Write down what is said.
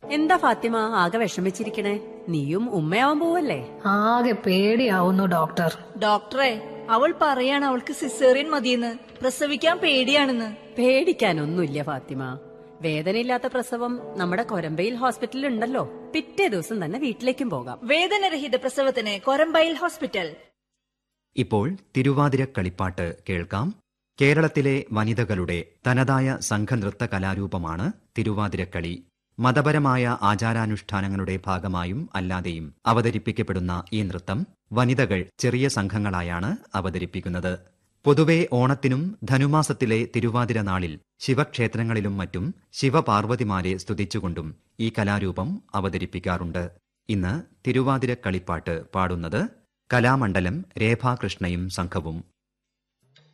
എന്താ ഫാത്തിമ ആകെ വിഷമിച്ചിരിക്കണേ നീയും ഉമ്മയാവാൻ പോവല്ലേ ആകെ പേടിയാവുന്നു ഡോക്ടർ ഡോക്ടറെ അവൾ പറയാണ് അവൾക്ക് സിസേറിയൻ മതിയെന്ന് പ്രസവിക്കാൻ പേടിയാണെന്ന് പേടിക്കാനൊന്നുമില്ല ഫാത്തിമ വേദനയില്ലാത്ത പ്രസവം നമ്മുടെ കൊരമ്പയിൽ ഹോസ്പിറ്റലിൽ ഉണ്ടല്ലോ പിറ്റേ ദിവസം തന്നെ വീട്ടിലേക്കും പോകാം വേദനരഹിത പ്രസവത്തിന് കൊരമ്പയിൽ ഹോസ്പിറ്റൽ ഇപ്പോൾ തിരുവാതിര കളിപ്പാട്ട് കേൾക്കാം കേരളത്തിലെ വനിതകളുടെ തനതായ സംഘനൃത്ത കലാരൂപമാണ് തിരുവാതിരക്കളി മതപരമായ ആചാരാനുഷ്ഠാനങ്ങളുടെ ഭാഗമായും അല്ലാതെയും അവതരിപ്പിക്കപ്പെടുന്ന ഈ നൃത്തം വനിതകൾ ചെറിയ സംഘങ്ങളായാണ് അവതരിപ്പിക്കുന്നത് പൊതുവെ ഓണത്തിനും ധനുമാസത്തിലെ തിരുവാതിര നാളിൽ ശിവക്ഷേത്രങ്ങളിലും മറ്റും ശിവപാർവതിമാരെ സ്തുതിച്ചുകൊണ്ടും ഈ കലാരൂപം അവതരിപ്പിക്കാറുണ്ട് ഇന്ന് തിരുവാതിര കളിപ്പാട്ട് പാടുന്നത് കലാമണ്ഡലം രേഭാകൃഷ്ണയും സംഘവും